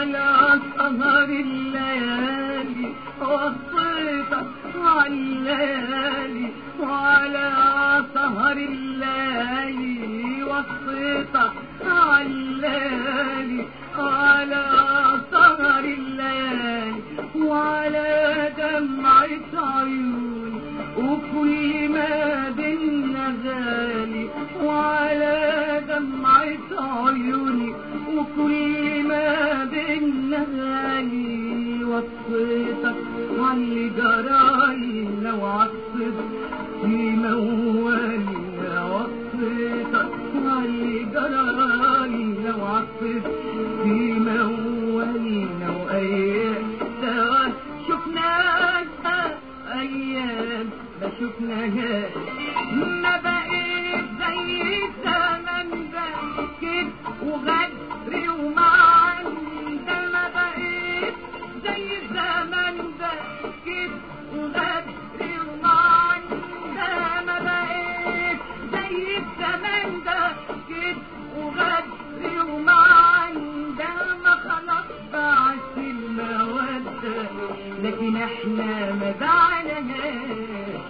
وعلى سهر الليالي وصيتك على الليالي وعلى سهر الليالي وصيتك على الليالي وعلى سهر الليالي وعلى دمعة عيوني وكل ما بينا غالي وعلى دمعة عيوني وكل ما بينا غالي وصيتك وعلي جراينا وعصب في موالي وصيتك وعلي جراينا وعصب في موالينا وأيام سوا شفناها أيام ما شفناهاش ما بقيت زي الزمن ده كده وغدر ومعنده ما بقيت زي الزمن ده كده وغدر ومعنده ما بقيت زي الزمن ده كده وغدر ومعنده ما خلاص بعت المودة لكن احنا ما زعلناش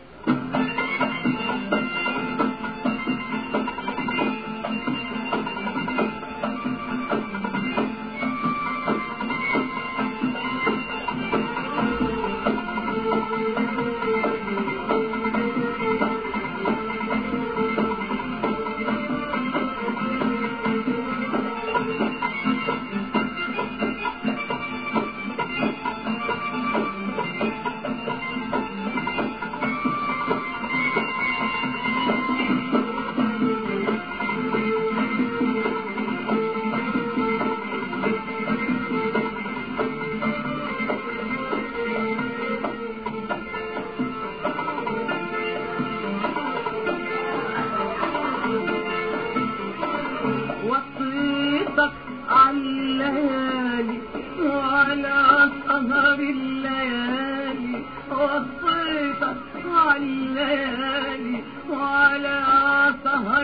وصيتك على الليالي وعلى سهر الليالي وصيتك على الليالي وعلى سهر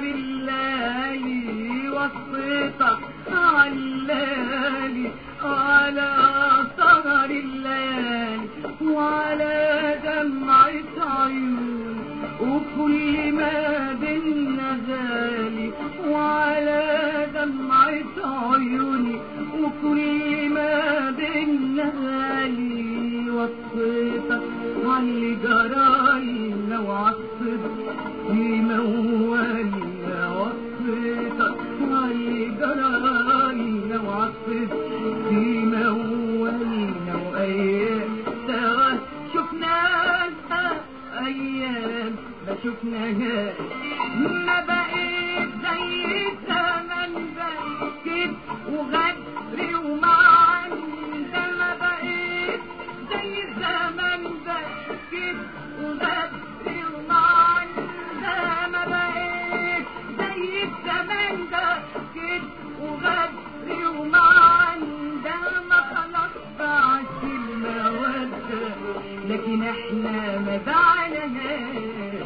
الليالي وصيتك على الليالي وعلى سهر الليالي وعلى دمعة عيون وكل ما بينا غالي وعلى دمعة عيوني وكل ما بينا غالي وصيتك علي جراينا وعصب في موالينا وصيتك علي جراينا وعصب في موالينا وأيام سوا شفناها أيام ما شفناهاش ما بقيت زي الزمن ده كده وغدر ومعنده ما بقيت زي الزمن ده كده وغدر ومعنده ما بقيت زي الزمن ده كده وغدر ومعنده ما خلاص بعت المودة لكن احنا ما زعلناش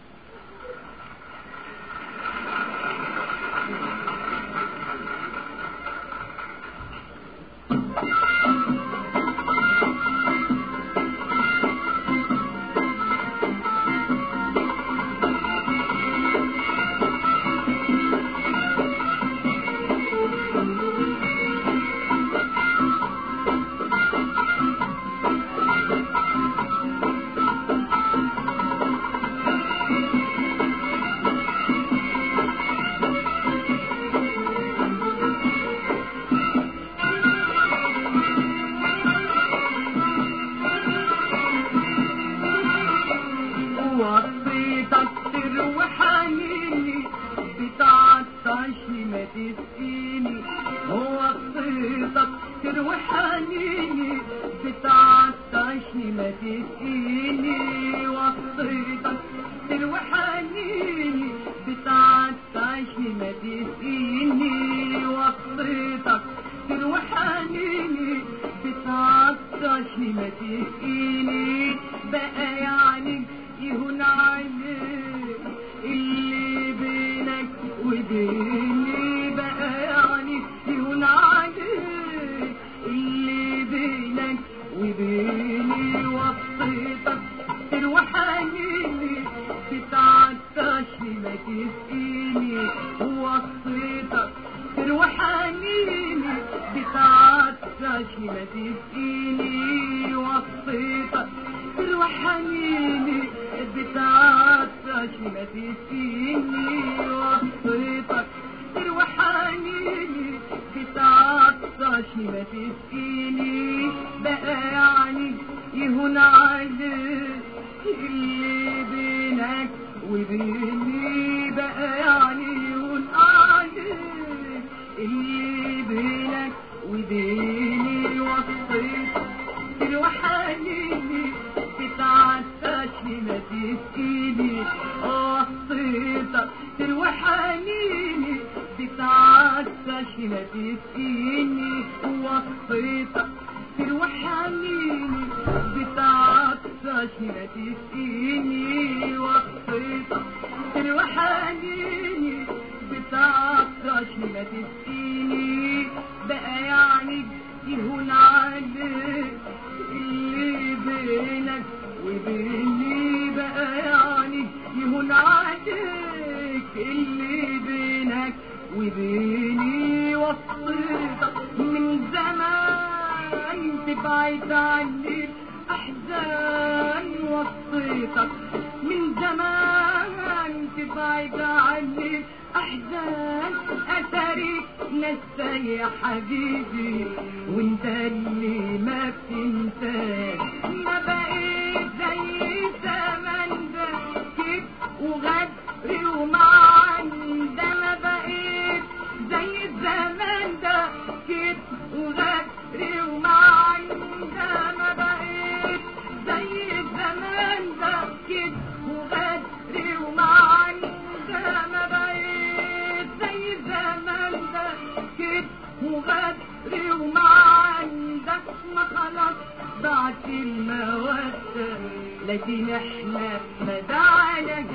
وصيتك تروي حنيني بتعطش ما تسقيني وصيتك تروي حنيني بتعطش ما تسقيني وصيتك تروي حنيني بتعطش ما تسقيني وصيتك تروي حنيني بتعطش ما تسقيني بقى يعني يهون عليك اللي بينك وبيني بقى يعني يهون عليك ما تسقيني وصيتك تروحنيني بتعطش ما تسقيني وصيتك تروحنيني بتعطش ما تسقيني بقى يعني يهون عليك اللي بينك وبيني بقى يعني يهون عليك اللي بينك وبيني وصيت تروحنيني بتعطش ما تسقيني وصيتك تروحنيني بتعطش ما تسقيني وصيتك تروحنيني بتعطش ما تسقيني وصيتك تروحنيني بتعطش ما تسقيني بقى يعني يهون عليك اللي بينك وبيني بقى يعني يهون عليك اللي بينك وبيني وصيتك من زمان تبعد عني احزان وصيتك من زمان تبعد عني احزان اثرك نسى يا حبيبي وانت اللي ما بتنساش ما بقيت زي زمان ده كيف وغدر ومعن ده ما بقيت زي الزمان ده كيف وغدر ومعن ده ما بقيت زي الزمان ده كيف وغدر ومعن ده ما بقيت زي الزمان ده كيف وغدر ومعن ده ما خلاص ضاعت المودة لكن احنا ما دعنا